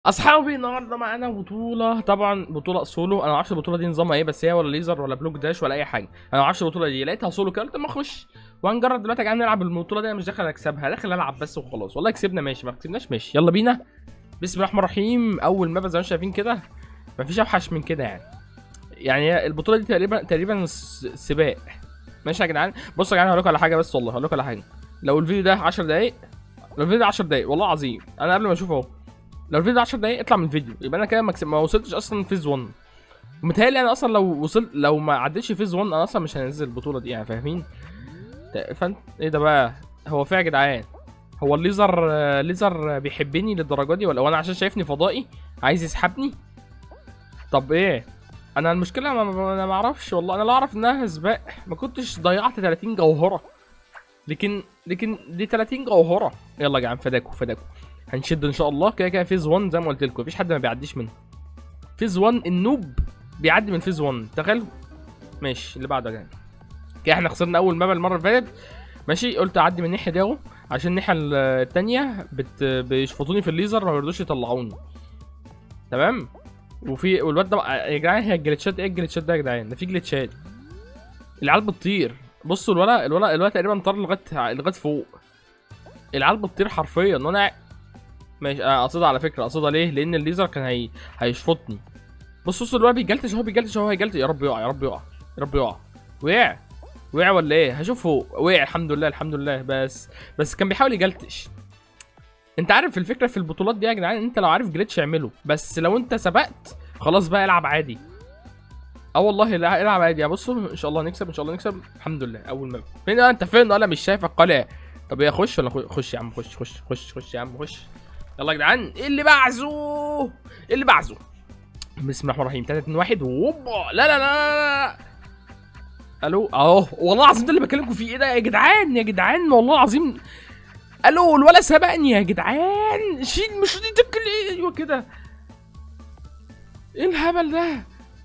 اصحابي النهارده معانا بطوله طبعا بطوله سولو انا ما اعرفش البطوله دي نظامها ايه بس هي ولا ليزر ولا بلوك داش ولا اي حاجه انا ما اعرفش البطوله دي لقيتها سولو كده قلت اما اخش وهنجرب دلوقتي يا جدعان نلعب البطوله دي انا مش داخل اكسبها داخل العب بس وخلاص والله كسبنا ماشي ما كسبناش ماشي يلا بينا بسم الله الرحمن الرحيم اول مابا زي ما انتم شايفين كده مفيش اوحش من كده يعني يعني هي البطوله دي تقريبا تقريبا س- سباق ماشي يا جدعان بصوا يا جدعان هقول لكم على حاجه بس والله هقول لكم على حاجه لو الفيديو ده 10 دقايق لو الفيديو ده 10 دقايق والله العظيم انا قبل ما اشوفه اهو لو الفيديو ده 10 دقايق اطلع من الفيديو يبقى انا كده مكس- ما وصلتش اصلا فيز 1 متهيألي انا اصلا لو وصلت لو ما عدتش فيز 1 انا اصلا مش هنزل البطوله دي يعني فاهمين ت- فانت ايه ده بقى هو في يا جدعان هو الليزر آه، ليزر بيحبني للدرجه دي ولا هو انا عشان شايفني فضائي عايز يسحبني طب ايه انا المشكله ما ما- انا ما اعرفش والله انا لا اعرف انها سباق ما كنتش ضيعت 30 جوهره لكن لكن دي 30 جوهره يلا يا جدعان فداكوا فداكوا هنشد ان شاء الله كده كده فيز 1 زي ما قلت لكم مفيش حد ما بيعديش منه فيز 1 النوب بيعدي من فيز 1 تخيلوا ماشي اللي بعده يعني كده احنا خسرنا اول مابا المره اللي فاتت ماشي قلت اعدي من الناحيه دي اهو عشان الناحيه ال- التانية بت... بيشفطوني في الليزر ما بيرضوش يطلعوني تمام وفي والواد ده بقى- يا جدعان هي الجلitchات ايه الجلitchات ده يا جدعان ده في جلitchات العيال بتطير بصوا الولا الولا الولا تقريبا طار لغايه لغايه فوق العيال بتطير حرفيا وانا ماشي آه، اقصدها على فكره اقصدها ليه لان الليزر كان هي... هيشفطني بص بص الواد بيجلتش اهو بيجلتش اهو هيجلتش يا رب يقع يا رب يقع يا رب يقع وقع وقع ولا ايه هشوف هو وقع الحمد لله الحمد لله بس بس كان بيحاول يجلتش انت عارف الفكره في البطولات دي يا جدعان انت لو عارف جليتش اعمله بس لو انت سبقت خلاص بقى العب عادي اه والله لا العب عادي يعني بصوا ان شاء الله نكسب ان شاء الله نكسب الحمد لله اول ما فين آه، انت فين انا مش شايفك قلع طب ايه خش ولا خش خش يا عم خش خش خش خش يا عم خش يلا يا جدعان ايه اللي بعزه ايه اللي بعزه بسم الله الرحمن الرحيم 3 2 1 ووبا لا لا لا لا لا الو اهو والله العظيم ده اللي بكلمكم فيه ايه ده يا جدعان يا جدعان والله العظيم الو الولا سبقني يا جدعان شيل مش دي تكل ايوه كده ايه الهبل ده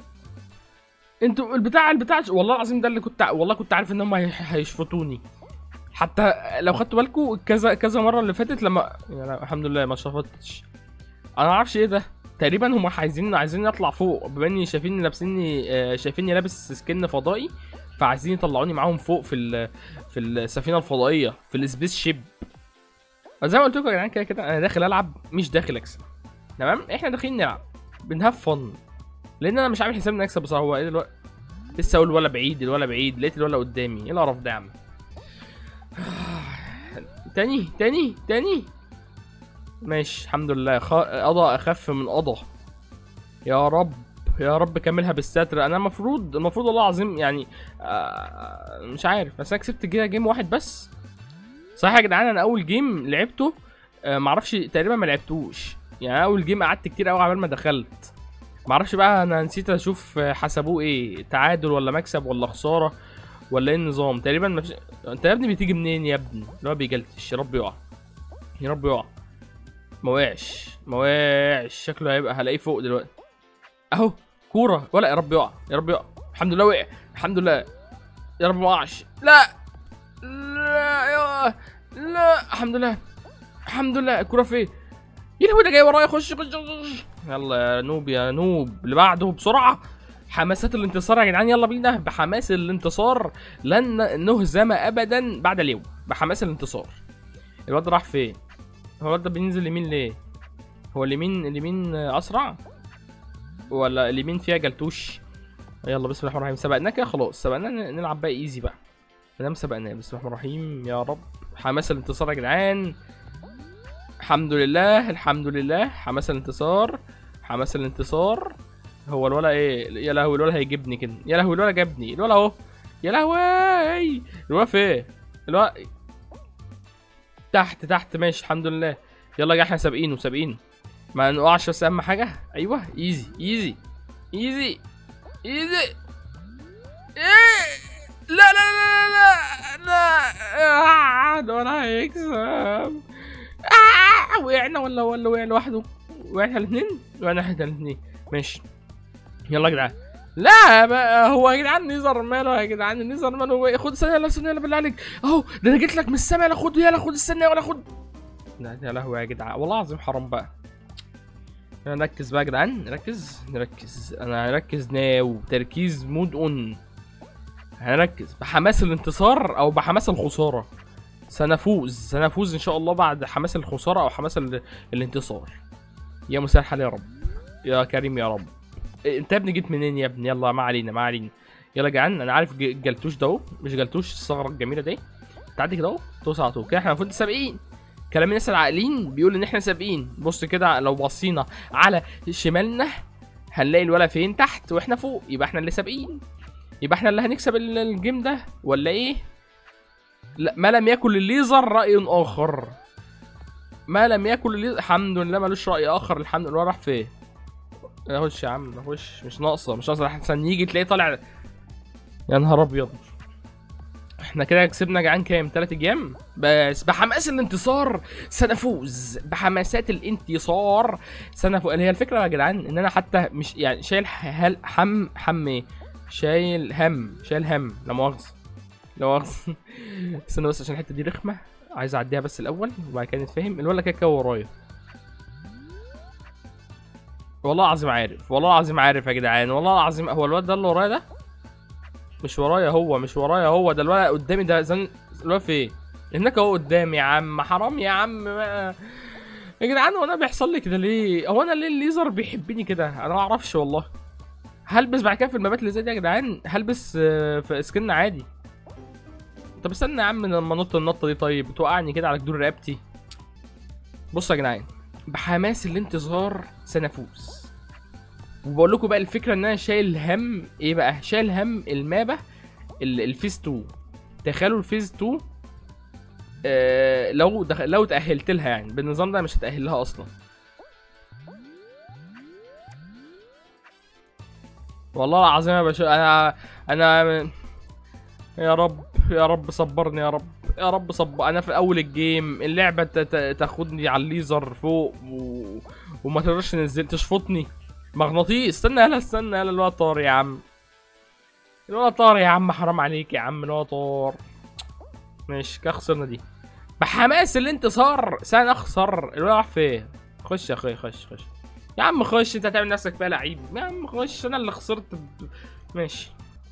انتوا البتاع البتاع والله العظيم ده اللي كنت والله كنت عارف ان هم هي- هيشفطوني حتى لو خدتوا بالكم كذا كذا مره اللي فاتت لما يعني الحمد لله ما شفطتش انا ما اعرفش ايه ده تقريبا هم عايزين عايزين اطلع فوق بما اني شايفيني لابسيني آه، شايفيني لابس سكن فضائي فعايزين يطلعوني معاهم فوق في ال- في السفينه الفضائيه في السبيس شيب زي ما قلت لكم يا جدعان كده كده انا داخل العب مش داخل اكسب تمام احنا داخلين نلعب بنهاف فن لان انا مش عامل حساب اني اكسب بصراحه هو ايه دلوقتي لسه اقول ولا بعيد الولا بعيد لقيت الولا قدامي ايه القرف ده يا عم تاني تاني تاني ماشي الحمد لله خ... قضى اخف من قضى يا رب يا رب كملها بالستر انا المفروض المفروض والله العظيم يعني آه مش عارف بس انا كسبت كده جيم واحد بس صح يا جدعان انا اول جيم لعبته آه معرفش تقريبا ما لعبتوش يعني أنا اول جيم قعدت كتير قوي عبال ما دخلت معرفش بقى انا نسيت اشوف آه، حسبوه ايه تعادل ولا مكسب ولا خساره ولا ايه النظام تقريبا ما فيش انت يا ابني بتيجي منين يا ابني اللي هو بيجلتش يا رب يقع يا رب يقع ما وقعش ما وقعش شكله هيبقى هلاقيه فوق دلوقتي اهو كوره ولا يا رب يقع يا رب يقع الحمد لله وقع الحمد لله يا رب ما وقعش لا لا يا لا الحمد لله الحمد لله الكوره فين يا لهوي ده جاي ورايا خش خش خش يلا يا نوب يا نوب اللي بعده بسرعه حماسات الانتصار يا جدعان يلا بينا بحماس الانتصار لن نهزم ابدا بعد اليوم بحماس الانتصار الواد ده راح فين هو الواد ده بينزل يمين ليه هو اليمين اليمين اسرع ولا اليمين فيها جلتوش يلا بسم الله الرحمن الرحيم سبقنا كده خلاص سبقنا ن- نلعب بقى ايزي بقى مادام سبقنا بسم الله الرحمن الرحيم يا رب حماس الانتصار يا جدعان الحمد لله الحمد لله حماس الانتصار حماس الانتصار هو الولا ايه يا لهوي الولا هيجيبني كده يا لهوي الولا جابني الولا اهو يا لهوي الولا فين الولا تحت تحت ماشي الحمد لله يلا يا احنا سابقينه سابقينه ما نقعش بس اهم حاجه ايوه ايزي ايزي ايزي ايزي ايه لا لا لا لا لا لا دول هيكسب آه وقعنا ولا ولا وقع لوحده وقعنا الاثنين وقعنا احنا الاثنين ماشي يلا يا جدعان لا بقى هو يا جدعان نيزر ماله يا جدعان النيزر ماله خد ثانيه يلا ثانيه يلا بالله عليك اهو ده انا جيت لك من السما يلا خد يلا خد الثانيه ولا خد لا يا لهوي يا جدعان والله العظيم حرام بقى نركز بقى يا جدعان نركز نركز انا هركز ناو تركيز مود اون هنركز بحماس الانتصار او بحماس الخساره سنفوز سنفوز ان شاء الله بعد حماس الخساره او حماس ال... الانتصار يا مسهل الحال يا رب يا كريم يا رب إيه، انت يا ابني جيت منين يا ابني يلا ما علينا ما علينا يلا يا جدعان انا عارف ج- جلتوش ده اهو مش جلتوش الثغره الجميله دي تعدي كده اهو توصل على طول كده احنا المفروض سابقين كلام الناس العاقلين بيقول ان احنا سابقين بص كده لو بصينا على شمالنا هنلاقي الولا فين تحت واحنا فوق يبقى احنا اللي سابقين يبقى احنا اللي هنكسب ال- الجيم ده ولا ايه لا ما لم يكن الليزر راي اخر ما لم يكن الليزر الحمد لله ملوش راي اخر الحمد لله راح فين خش يا عم خش مش ناقصه مش ناقصه احسن يجي تلاقيه طالع يا نهار ابيض احنا كده كسبنا يا جدعان كام؟ تلات ايام؟ بس بحماس الانتصار سنفوز بحماسات الانتصار سنفوز هي الفكره يا جدعان ان انا حتى مش يعني شايل هل حم حم ايه؟ شايل هم شايل هم لا مؤاخذه لا مؤاخذه استنى بس عشان الحته دي رخمه عايز اعديها بس الاول وبعد كده نتفهم الولا كده كده ورايا والله العظيم عارف والله العظيم عارف يا جدعان والله العظيم هو الواد ده اللي ورايا ده مش ورايا هو مش ورايا هو ده الولد قدامي ده زن الولد فين هناك اهو قدامي يا عم حرام يا عم بقى. يا جدعان هو انا بيحصل لي كده ليه هو انا ليه الليزر بيحبني كده انا ما اعرفش والله هلبس بعد كده في المبات اللي زي دي يا جدعان هلبس آه، في سكن عادي طب استنى يا عم لما انط النطه دي طيب توقعني كده على جدور رقبتي بصوا يا جدعان بحماس الانتظار سنفوز وبقول لكم بقى الفكره ان انا شايل هم ايه بقى شايل هم المابا ال- الفيز 2 تخيلوا الفيز 2 آه لو دخ... لو تاهلت لها يعني بالنظام ده مش هتاهل لها اصلا والله العظيم يا باشا انا انا يا رب يا رب صبرني يا رب يا رب صبر انا في اول الجيم اللعبه ت- ت- تاخدني على الليزر فوق و... وما تقدرش تنزل تشفطني مغناطيس استنى يلا استنى يلا الواد طار يا عم الواد طار يا عم حرام عليك يا عم الواد طار ماشي كده خسرنا دي بحماس الانتصار سنخسر الواد راح فين خش يا اخوي خش خش يا عم خش انت هتعمل نفسك فيها لعيب يا عم خش انا اللي خسرت ب- ماشي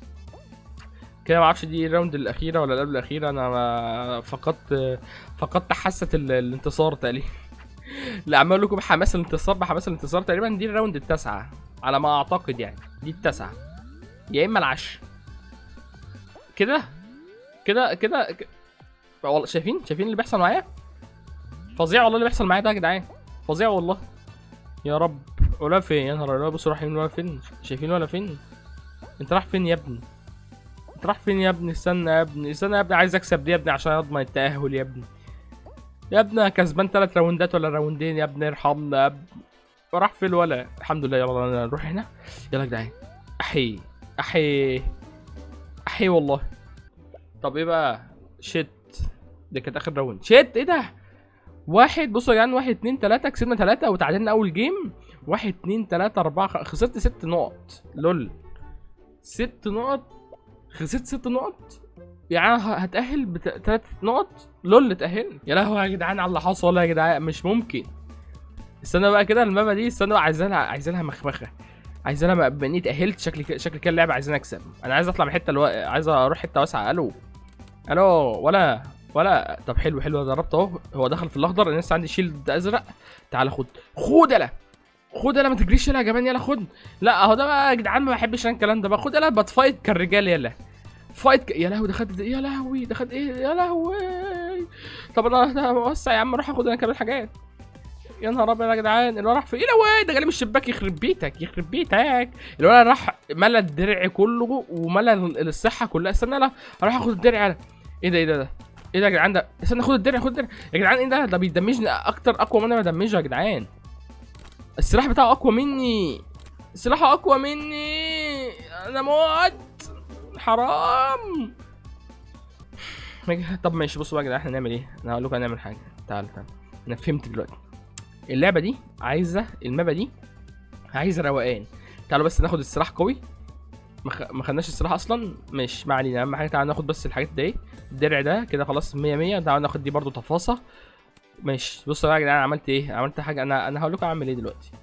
كده ما اعرفش دي الراوند الاخيره ولا اللي قبل الاخيره انا ما فقدت فقدت حاسه ال- الانتصار تقريبا لا عمال لكم بحماس الانتصار بحماس الانتصار تقريبا دي الراوند التاسعه على ما اعتقد يعني دي التاسعه يا اما العشر كده كده كده ك- والله شايفين شايفين اللي بيحصل معايا فظيع والله اللي بيحصل معايا ده يا جدعان فظيع والله يا رب ولا فين يا نهار ابيض بصوا رايحين ولا فين شايفين ولا فين انت رايح فين يا ابني انت رايح فين يا ابني استنى يا ابني استنى يا ابني عايز اكسب دي يا ابني عشان اضمن التاهل يا ابني يا ابني أنا كسبان ثلاث راوندات ولا راوندين يا ابني ارحمنا يا ابني راح فين ولا الحمد لله يلا نروح هنا يلا يا جدعان احي احي احي والله طب ايه بقى شت ده كانت اخر راوند شت ايه ده واحد بصوا يا جدعان واحد اتنين تلاتة كسبنا تلاتة وتعادلنا أول جيم واحد اتنين تلاتة أربعة خ... خسرت ست نقط لول ست نقط خسرت ست نقط يعني ه- هتأهل بتلات نقط لول اتأهل يا لهوي يا جدعان على اللي حصل يا جدعان مش ممكن استنى بقى كده المابا دي استنى بقى عايزين لها عايزين لها مخمخه عايزين لها باني اتأهلت شكلي ك- شكلي كده اللعبه عايزين اكسب انا عايز اطلع من حته الو... عايز اروح حته واسعه الو الو ولا ولا طب حلو حلو أنا ضربت اهو هو دخل في الاخضر انا لسه عندي شيلد ازرق تعالى خد خد يلا خد يلا ما تجريش يلا يا جبان يلا خد لا اهو ده بقى يا جدعان ما بحبش انا الكلام ده بقى خد يلا بتفايت كالرجال يلا فايت ك... يا لهوي ده خد يا لهوي ده خد ايه يا لهوي طب انا أنا وسع يا عم اروح اخد انا كمان حاجات يا نهار ابيض يا جدعان الولد راح في ايه ده ده جالي من الشباك يخرب بيتك يخرب بيتك الولد راح ملى الدرع كله وملى ال- الصحه كلها استنى لا اروح اخد الدرع انا ايه ده ايه ده ده ايه ده يا جدعان ده استنى خد الدرع خد الدرع يا جدعان ايه ده ده بيدمجني اكتر اقوى من انا بدمجه يا جدعان السلاح بتاعه اقوى مني سلاحه اقوى مني انا موت حرام مج- طب ماشي بصوا بقى يا جدعان احنا نعمل ايه انا هقول لكم هنعمل حاجه تعالوا تعالوا انا فهمت دلوقتي اللعبه دي عايزه المابا دي عايزه روقان تعالوا بس ناخد السلاح قوي ما خ- ما خدناش السلاح اصلا مش ما علينا اهم حاجه تعالوا ناخد بس الحاجات دي ايه الدرع ده كده خلاص 100 100 تعالوا ناخد دي برضو تفاصه ماشي بصوا بقى يا جدعان عملت ايه عملت حاجه انا انا هقول لكم اعمل ايه دلوقتي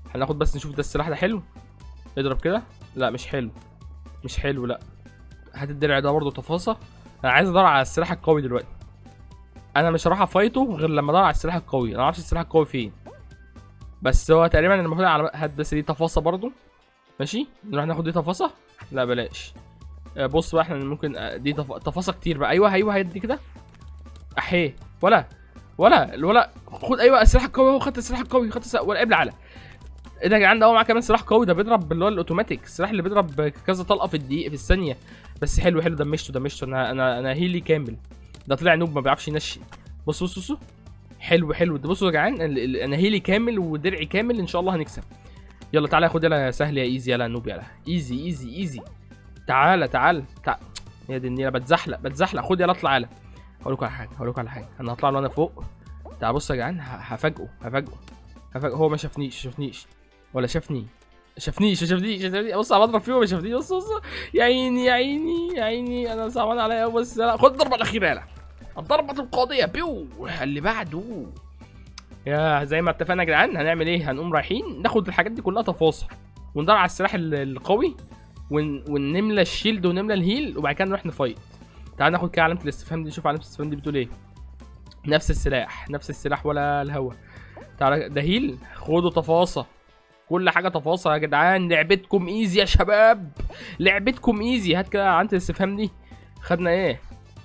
هناخد بس نشوف ده السلاح ده حلو اضرب كده لا مش حلو مش حلو لا هات الدرع ده برضه تفاصة انا عايز ادور على السلاح القوي دلوقتي انا مش هروح افايته غير لما ادور على السلاح القوي انا معرفش السلاح القوي فين بس هو تقريبا المفروض على هات بس دي تفاصة برضه ماشي نروح ناخد دي تفاصة لا بلاش آه، بص بقى احنا ممكن آه، دي تف... تفاصة كتير بقى ايوه ايوه هي دي كده احيه ولا ولا الولا خد ايوه السلاح القوي هو خدت السلاح القوي خدت السلاح ولا ابلع على ايه ده يا جدعان ده هو معاه كمان سلاح قوي ده بيضرب اللي هو الاوتوماتيك السلاح اللي بيضرب كذا طلقه في الدقيقه في الثانيه بس حلو حلو دمشته دمشته انا انا انا هيلي كامل ده طلع نوب ما بيعرفش ينشي بص بص بص حلو حلو ده بصوا يا جدعان ال- ال- انا هيلي كامل ودرعي كامل ان شاء الله هنكسب يلا تعالى خد يلا يا سهل يا ايزي يلا يا نوب يلا ايزي ايزي ايزي تعالى تعالى تعالى يا دي النيله بتزحلق بتزحلق خد يلا اطلع يلا هقول لكم على حاجه هقول لكم على حاجه انا هطلع له انا فوق تعال بص يا جدعان ه- هفاجئه هفاجئه هفاجئه هو ما شافنيش شافنيش ولا شافني شافنيش ما شافنيش ما شافنيش بص انا بضرب فيه وما شافنيش بص بص يا عيني يا عيني يا عيني انا صعبان عليا أوي، بس لا خد الضربه الاخيره يلا الضربه القاضيه بيو اللي بعده يا زي ما اتفقنا يا جدعان هنعمل ايه هنقوم رايحين ناخد الحاجات دي كلها تفاصيل وندور على السلاح ال- القوي ون... ونملى الشيلد ونملى الهيل وبعد كده نروح نفايت تعال ناخد كده علامه الاستفهام دي نشوف علامه الاستفهام دي بتقول ايه نفس السلاح نفس السلاح ولا الهوا تعال ده هيل خدوا تفاصيل كل حاجه تفاصيل يا جدعان لعبتكم ايزي يا شباب لعبتكم ايزي هات كده علامه الاستفهام دي خدنا ايه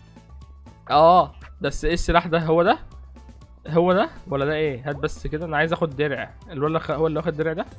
اه بس ايه السلاح ده هو ده هو ده ولا ده ايه هات بس كده انا عايز اخد درع الولا خ... هو اللي واخد درع ده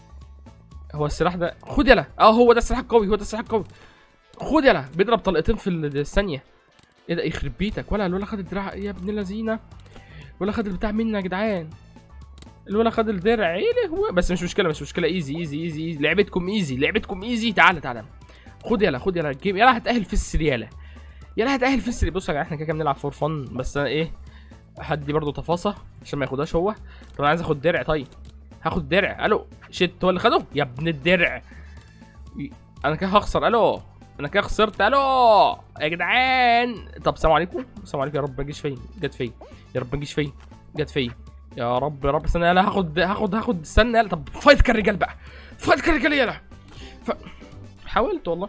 هو السلاح ده خد يلا اه هو ده السلاح القوي هو ده السلاح القوي خد يلا بيضرب طلقتين في ال- الثانيه ايه ده يخرب بيتك ولا الولا خد الدراع يا ابن اللذينه الولا خد البتاع مني يا جدعان الولا خد الدرع ايه ده هو بس مش مشكله مش مشكله ايزي ايزي ايزي, إيزي. لعبتكم ايزي لعبتكم ايزي تعالى تعالى خد يلا خد يلا الجيم يلا هتأهل في السري يلا يلا هتأهل في السري بص يا جدعان احنا كده كده بنلعب فور فن بس انا ايه هدي برضه تفاصة عشان ما ياخدهاش هو طب انا عايز اخد درع طيب هاخد درع الو شت هو اللي خده يا ابن الدرع ي- انا كده هخسر الو انا كده خسرت الو يا جدعان طب سلام عليكم السلام عليكم يا رب ما تجيش فيا جت فيا يا رب ما تجيش فيا جت فيا يا رب يا رب استنى يلا هاخد هاخد هاخد استنى يلا طب فايت كالرجال بقى فايت كالرجال يلا ف... حاولت والله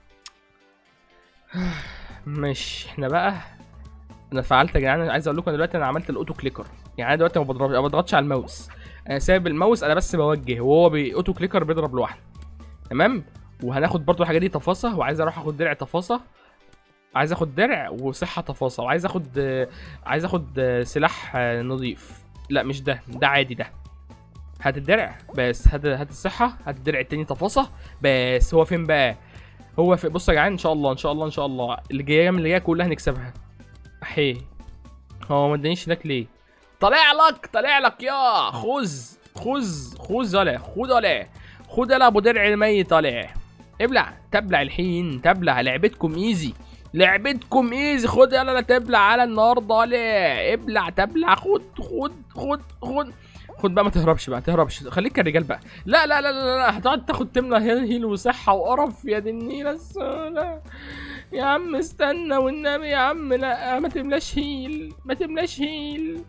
ماشي احنا بقى انا فعلت يا جدعان عايز اقول لكم أنا دلوقتي انا عملت الاوتو كليكر يعني انا دلوقتي ما بضرب ما بضغطش على الماوس انا سايب الماوس انا بس بوجه وهو باوتو كليكر بيضرب لوحده تمام وهناخد برضو الحاجه دي تفاصة وعايز اروح اخد درع تفاصة عايز اخد درع وصحه تفاصة وعايز اخد آه، عايز اخد آه، سلاح آه، نظيف لا مش ده ده عادي ده هات الدرع بس هات هات الصحه هات الدرع التاني تفاصة بس هو فين بقى هو في بص يا جدعان ان شاء الله ان شاء الله ان شاء الله اللي جايه من اللي جايه كلها هنكسبها احيه هو ما ادانيش هناك ليه طلع لك طلع لك يا خذ خذ خذ يلا خذ يلا خذ يلا ابو درع الميت طالع ابلع تبلع الحين تبلع لعبتكم ايزي لعبتكم ايزي خد يلا لا تبلع على النهارده ولا ابلع تبلع خد خد خد خد خد بقى ما تهربش بقى تهربش خليك كالرجال بقى لا لا لا لا, لا. هتقعد تاخد تملى هيل هيل وصحه وقرف يا دي النيله السودا يا عم استنى والنبي يا عم لا ما تملاش هيل ما تملاش هيل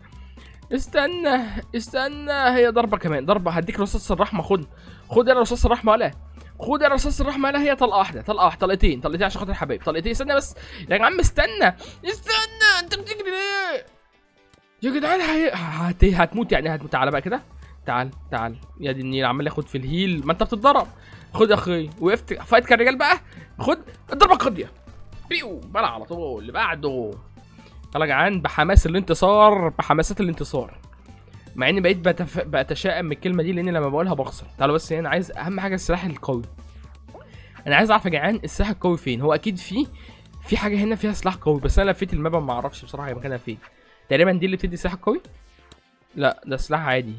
استنى استنى هي ضربه كمان ضربه هديك رصاص الرحمه خد خد يا رصاص الرحمه ولا خد يا رصاص الرحمه لا هي طلقه واحده طلقه واحده طلقتين طلقتين عشان خاطر الحبايب طلقتين استنى بس يا عم استنى استنى انت بتجري ليه يا جدعان هي... هت... هتموت يعني هتموت تعالى بقى كده تعال تعال يا دي النيل عمال ياخد في الهيل ما انت بتتضرب خد يا اخي وقفت فايت كالرجال بقى خد الضربه القاضيه بيو بلع على طول اللي بعده يلا يا جدعان بحماس الانتصار بحماسات الانتصار مع اني بقيت بتف... بتشائم من الكلمه دي لان لما بقولها بخسر تعالوا بس هنا عايز اهم حاجه السلاح القوي انا عايز اعرف يا جدعان السلاح القوي فين هو اكيد في في حاجه هنا فيها سلاح قوي بس انا لفيت المابا ما اعرفش بصراحه هي مكانها فين تقريبا دي اللي بتدي سلاح قوي لا ده سلاح عادي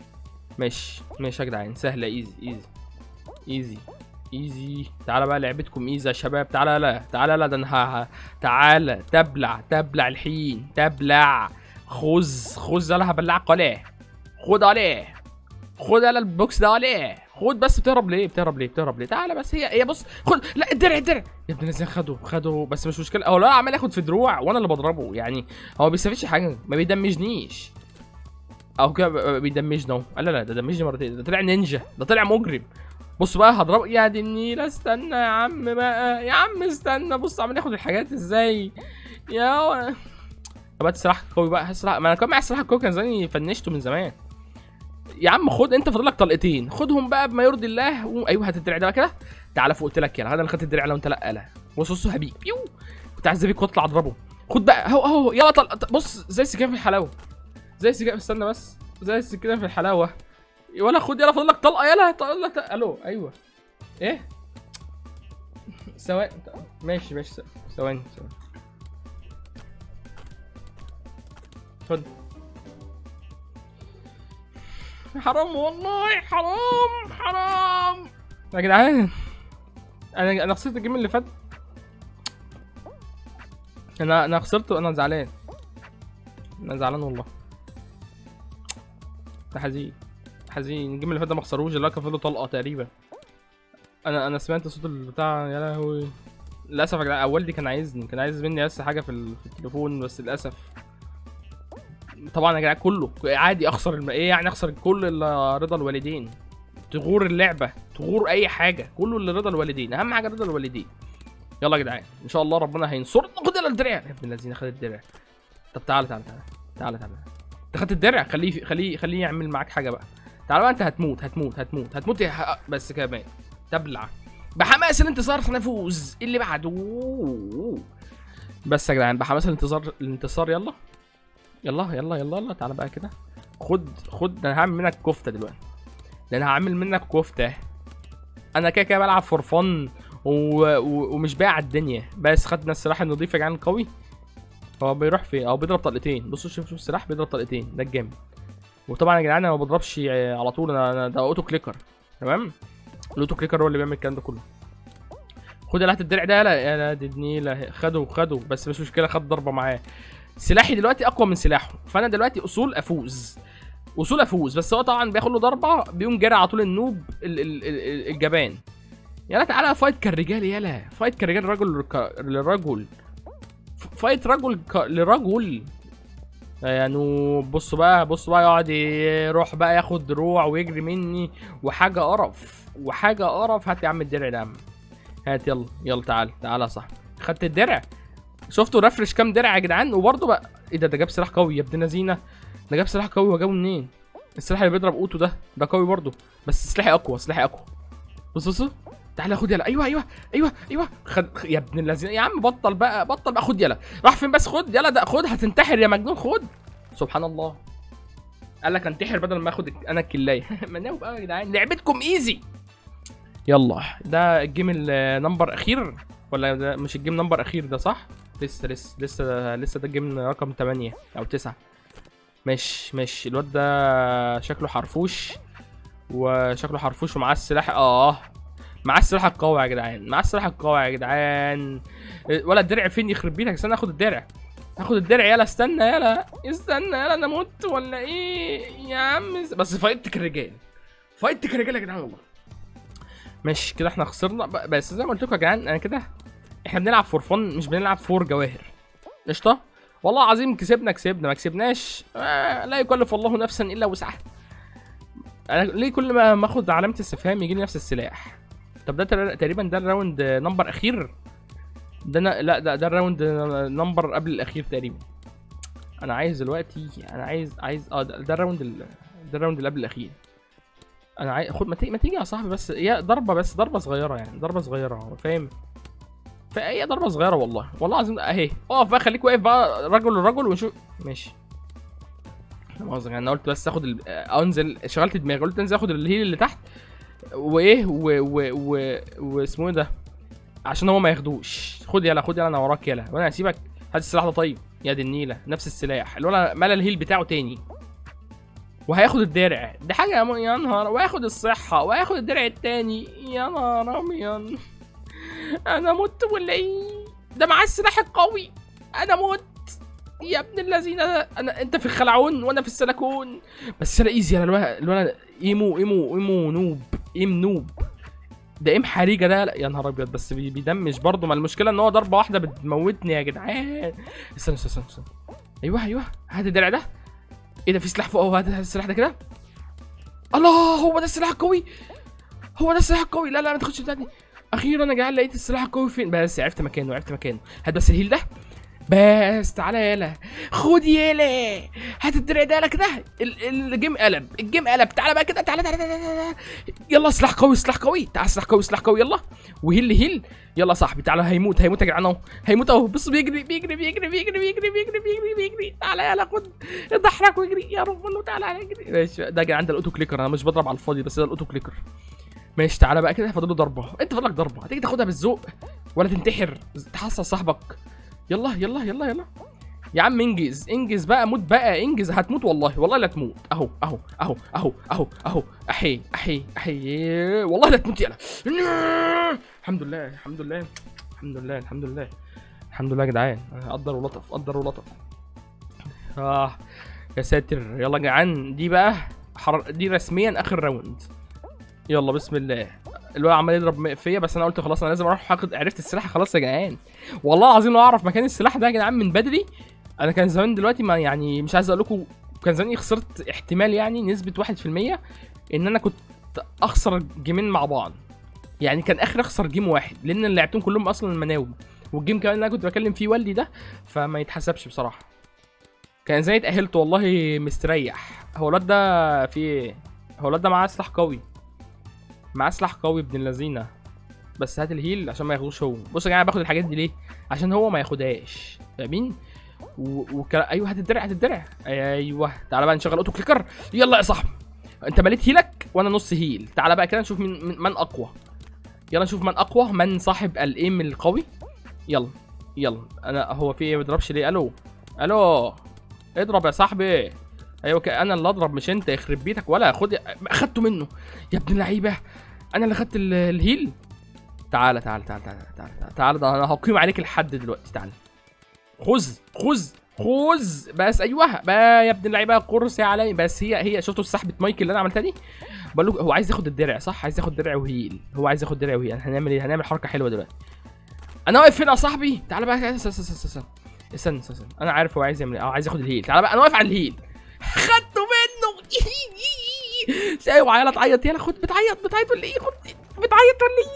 ماشي ماشي يا جدعان سهله ايزي ايزي ايزي ايزي تعالى بقى لعبتكم ايزي يا شباب تعالى لا تعالى لا ده انا ه- ه- تعالى تبلع تبلع الحين تبلع خذ خذ انا هبلعك عليه خد عليه خد على البوكس ده عليه خد بس بتهرب ليه بتهرب ليه بتهرب ليه تعالى بس هي هي بص خد لا الدرع الدرع يا ابن الناس خده خده بس مش مشكله هو لا عمال ياخد في دروع وانا اللي بضربه يعني هو ما بيستفيدش حاجه ما بيدمجنيش او كده ب- بيدمجنا اهو لا لا ده دمجني مرتين ده طلع نينجا ده طلع مجرم بص بقى هضرب يا دي النيلة استنى يا عم بقى يا عم استنى بص عمال ياخد الحاجات ازاي يا و... طب هات السلاح القوي بقى هات السلاح ما انا كان معايا السلاح القوي كان زماني فنشته من زمان يا عم خد انت فاضل لك طلقتين خدهم بقى بما يرضي الله و... ايوه هات الدرع ده بقى كده تعالى فوق قلت لك يلا انا اللي خدت الدرع لو انت لا لا بص بص يا حبيبي بيو كنت عايز بيك واطلع اضربه خد بقى اهو اهو يلا طل... ط- بص زي السكين في الحلاوه زي السكين استنى بس زي السكين في الحلاوه ولا خد يلا فاضل لك طلقه يلا طلقه ط... الو ايوه ايه ثواني ماشي ماشي ثواني ثواني خد حرام والله حرام حرام يا جدعان انا انا خسرت الجيم اللي فات انا انا خسرت وانا زعلان انا زعلان والله ده حزين حزين الجيم اللي فات ده ما خسروش اللي هو كان فاضله طلقه تقريبا انا انا سمعت صوت البتاع يا لهوي للاسف يا جدعان والدي كان عايزني كان عايز مني بس حاجه في, ال- في التليفون بس للاسف طبعا يا جدعان كله عادي اخسر الم... ايه يعني اخسر كل الا رضا الوالدين تغور اللعبه تغور اي حاجه كله اللي رضا الوالدين اهم حاجه رضا الوالدين يلا يا جدعان ان شاء الله ربنا هينصرنا خد يلا الدرع يا ابن الذين خد الدرع طب تعالى تعالى تعالى تعالى تعالى انت خدت الدرع خليه خليه خليه يعمل معاك حاجه بقى تعالى بقى انت هتموت هتموت هتموت هتموت يا ح- بس كمان تبلع بحماس الانتصار سنفوز اللي بعده بس يا جدعان بحماس الانتصار الانتصار يلا يلا يلا يلا يلا تعالى بقى كده خد خد ده انا هعمل منك كفته دلوقتي ده انا هعمل منك كفته انا كده كده بلعب فور فن و... و... ومش بايع على الدنيا بس خدنا السلاح النظيف يا جدعان القوي هو بيروح فين هو بيضرب طلقتين بصوا شوف شوف السلاح بيضرب طلقتين ده الجامد وطبعا يا جدعان انا ما بضربش على طول انا أنا ده اوتو كليكر تمام الاوتو كليكر هو اللي بيعمل الكلام ده كله خد يا لهت الدرع ده يلا يا دي النيله خده خده بس مش مشكله خد ضربه معاه سلاحي دلوقتي اقوى من سلاحه فانا دلوقتي اصول افوز اصول افوز بس هو طبعا بياخد له ضربه بيقوم جاري على طول النوب ال ال ال الجبان يلا تعالى فايت كالرجال يلا فايت كالرجال رجل ك- لرجل ف- فايت رجل ك... لرجل يا نوب بص بقى بص بقى يقعد يروح بقى ياخد دروع ويجري مني وحاجه قرف وحاجه قرف هات يا عم الدرع ده يا عم هات يلا يلا تعال تعال يا صاحبي خدت الدرع شفتوا رفرش كام درع يا جدعان وبرضه بقى ايه ده ده جاب سلاح قوي يا ابن لذينه ده جاب سلاح قوي وجابه منين السلاح اللي بيضرب اوتو ده ده قوي برضه بس سلاحي اقوى سلاحي اقوى بص بص تعالى خد يلا ايوه ايوه ايوه ايوه خد خ- يا ابن اللذين يا عم بطل بقى بطل بقى خد يلا راح فين بس خد يلا ده خد هتنتحر يا مجنون خد سبحان الله قال لك انتحر بدل ما اخد انا الكلايه مناوب بقى يا جدعان لعبتكم ايزي يلا ده الجيم النمبر اخير ولا ده مش الجيم نمبر اخير ده صح لسه لسه لسه لسه ده الجيم رقم 8 او 9 ماشي ماشي الواد ده شكله حرفوش وشكله حرفوش ومعاه السلاح اه معاه السلاح القوي يا جدعان معاه السلاح القوي يا جدعان ولا الدرع فين يخرب بيتك استنى اخد الدرع هاخد الدرع يلا استنى يلا استنى يلا انا مت ولا ايه يا عم بس فايتك الرجال فايتك الرجال يا جدعان والله ماشي كده احنا خسرنا ب- بس زي ما قلت لكم يا جدعان انا كده احنا بنلعب فور فن مش بنلعب فور جواهر قشطه والله العظيم كسبنا كسبنا ما كسبناش آه لا يكلف الله نفسا الا وسعها انا ليه كل ما ما اخد علامه استفهام يجي لي نفس السلاح طب ده تر- تقريبا ده الراوند نمبر اخير ده أنا لا ده ده الراوند نمبر قبل الاخير تقريبا انا عايز دلوقتي انا عايز عايز اه ده ده الراوند ال- ده الراوند اللي قبل الاخير انا عايز خد ما تيجي ما تيجي يا صاحبي بس يا ضربه بس ضربه صغيره يعني ضربه صغيره فاهم فهي ضربه صغيره والله والله العظيم اهي اقف بقى خليك واقف بقى رجل لرجل ونشوف ماشي لا مؤاخذة يعني انا قلت بس اخد ال... انزل شغلت دماغي قلت انزل اخد الهيل اللي تحت وايه و و و واسمه ايه ده عشان هو ما ياخدوش خد يلا خد يلا انا وراك يلا وانا هسيبك هات السلاح ده طيب يا دي النيله نفس السلاح اللي هو ملا الهيل بتاعه تاني وهياخد الدرع دي حاجه يا م- يا نهار وهياخد الصحه وهياخد الدرع التاني يا نهار ابيض انا مت ولا ايه ده معاه السلاح القوي انا مت يا ابن الذين انا انت في الخلعون وانا في السلكون بس انا ايزي انا الولد الولد ايمو ايمو ايمو نوب ايم نوب ده ايم حريجه ده لا، يا نهار ابيض بس بي- بيدمج برضه ما المشكله ان هو ضربه واحده بتموتني يا جدعان استنى استنى استنى, استنى. ايوه ايوه هات الدرع ده ايه ده في سلاح فوق اهو هات السلاح ده كده الله هو ده السلاح القوي هو ده السلاح القوي لا لا ما تاخدش بتاعتي اخيرا يا جدعان لقيت السلاح القوي فين بس عرفت مكانه عرفت مكانه هات بس الهيل ده بس تعالى يالا خد يالا هات الدرع ده يالا كده ال- الجيم قلب الجيم قلب تعالى بقى كده تعالى تعالى, تعالى, تعالى. يلا سلاح قوي سلاح قوي تعالى سلاح قوي سلاح قوي يلا وهيل هيل يلا يا صاحبي تعالى هيموت هيموت يا جدعان اهو هيموت اهو بص بيجري بيجري بيجري بيجري بيجري بيجري بيجري بيجري تعالى يلا خد اضحك واجري يا رب الله تعالى اجري ماشي ده يا جدعان ده الاوتو كليكر انا مش بضرب على الفاضي بس ده الاوتو كليكر ماشي تعالى بقى كده فاضل له ضربه انت فاضلك ضربه هتيجي تاخدها بالذوق ولا تنتحر تحصل صاحبك يلا يلا يلا يلا يا عم انجز انجز بقى موت بقى انجز هتموت والله والله لا تموت اهو اهو اهو اهو اهو اهو احي احي احي والله لا تموت يلا الحمد لله الحمد لله الحمد لله الحمد لله الحمد لله يا جدعان قدر ولطف قدر ولطف اه يا ساتر يلا يا جدعان دي بقى حر... دي رسميا اخر راوند يلا بسم الله الولد عمال يضرب فيا بس انا قلت خلاص انا لازم اروح اخد عرفت السلاح خلاص يا جدعان والله العظيم لو اعرف مكان السلاح ده يا جدعان من بدري انا كان زمان دلوقتي ما يعني مش عايز اقول لكم كان زماني خسرت احتمال يعني نسبه 1% ان انا كنت اخسر جيمين مع بعض يعني كان اخر اخسر جيم واحد لان اللي لعبتهم كلهم اصلا المناوب والجيم كمان اللي انا كنت بكلم فيه والدي ده فما يتحسبش بصراحه كان زي اتاهلت والله مستريح هو الواد ده في ايه هو الواد ده معاه سلاح قوي معاه سلاح قوي ابن اللذينه بس هات الهيل عشان ما ياخدوش هو بصوا يا جماعه باخد الحاجات دي ليه عشان هو ما ياخدهاش فاهمين و... وك... ايوه هات الدرع هات الدرع ايوه تعالى بقى نشغل اوتو كليكر يلا يا صاحبي انت مليت هيلك وانا نص هيل تعالى بقى كده نشوف مين من, من اقوى يلا نشوف من اقوى من صاحب الايم القوي يلا يلا انا هو في ايه ما بيضربش ليه الو الو اضرب يا صاحبي ايوه كده انا اللي اضرب مش انت يخرب بيتك ولا خد اخدته منه يا ابن اللعيبه انا اللي خدت ال- الهيل تعالى تعالى تعالى تعالى تعالى تعالى, تعالى ده انا هقيم عليك الحد دلوقتي تعالى خذ خذ خذ بس ايوه بقى يا ابن اللعيبه قرص يا علي بس هي هي شفتوا سحبه مايك اللي انا عملتها دي بقول له هو عايز ياخد الدرع صح عايز ياخد درع وهيل هو عايز ياخد درع وهيل هنعمل ايه هنعمل حركه حلوه دلوقتي انا واقف هنا يا صاحبي تعالى بقى استنى استنى استنى استنى استنى استنى استنى. انا عارف هو عايز يعمل ايه اه عايز ياخد الهيل تعالى بقى انا واقف على الهيل خدته منه ايوه عيالة تعيط يلا خد بتعيط بتعيط ولا ايه خد بتعيط ولا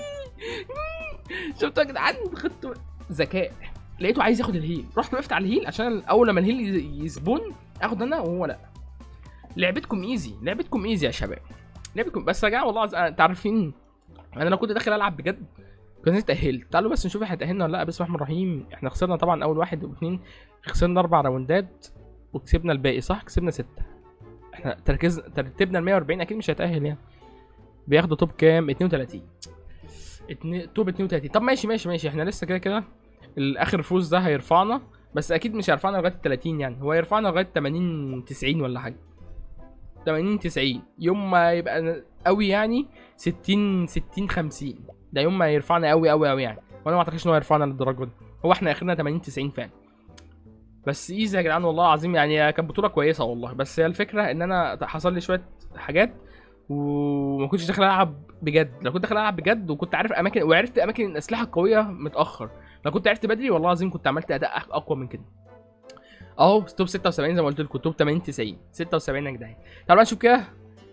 ايه شفتوا يا جدعان خدته ذكاء لقيته عايز ياخد الهيل رحت وقفت على الهيل عشان اول لما الهيل يز- يسبون اخد انا وهو لا لعبتكم ايزي لعبتكم ايزي يا شباب لعبتكم بس يا جماعه والله عز... انت عارفين انا لو كنت داخل العب بجد كنت اتأهلت تعالوا بس نشوف احنا اتأهلنا ولا لا بسم الله الرحمن الرحيم احنا خسرنا طبعا اول واحد واثنين خسرنا اربع راوندات وكسبنا الباقي صح كسبنا ستة احنا تركيز ترتيبنا ال 140 اكيد مش هيتأهل يعني بياخدوا توب كام 32 اتنين توب 32 طب ماشي ماشي ماشي احنا لسه كده كده الاخر فوز ده هيرفعنا بس اكيد مش هيرفعنا لغايه ال 30 يعني هو هيرفعنا لغايه 80 90 ولا حاجه 80 90 يوم ما يبقى قوي يعني 60 60 50 ده يوم ما يرفعنا قوي قوي قوي يعني وانا ما اعتقدش ان هو يرفعنا للدرجه دي هو احنا اخرنا 80 90 فعلا بس ايزي يا جدعان والله العظيم يعني كانت بطوله كويسه والله بس هي الفكره ان انا حصل لي شويه حاجات وما كنتش داخل العب بجد لو كنت داخل العب بجد وكنت عارف اماكن وعرفت اماكن الاسلحه القويه متاخر لو كنت عرفت بدري والله العظيم كنت عملت اداء أق- اقوى من كده اهو توب 76 زي ما قلت لكم توب 80 90 76 يا جدعان تعالوا بقى نشوف كده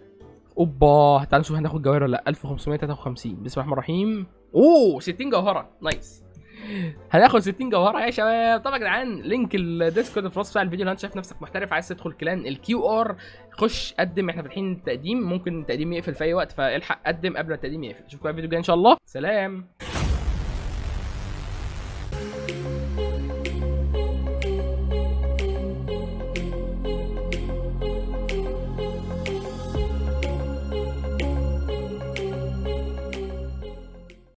اوبا تعالوا نشوف هناخد جواهر ولا لا 1553 بسم الله الرحمن الرحيم اوه 60 جوهره نايس هناخد 60 جوهره يا شباب طبعا يا جدعان لينك الديسكورد في الوصف بتاع الفيديو لو انت شايف نفسك محترف عايز تدخل كلان الكيو ار خش قدم احنا فاتحين التقديم ممكن التقديم يقفل في اي وقت فالحق قدم قبل ما التقديم يقفل اشوفكم في الفيديو الجاي ان شاء الله سلام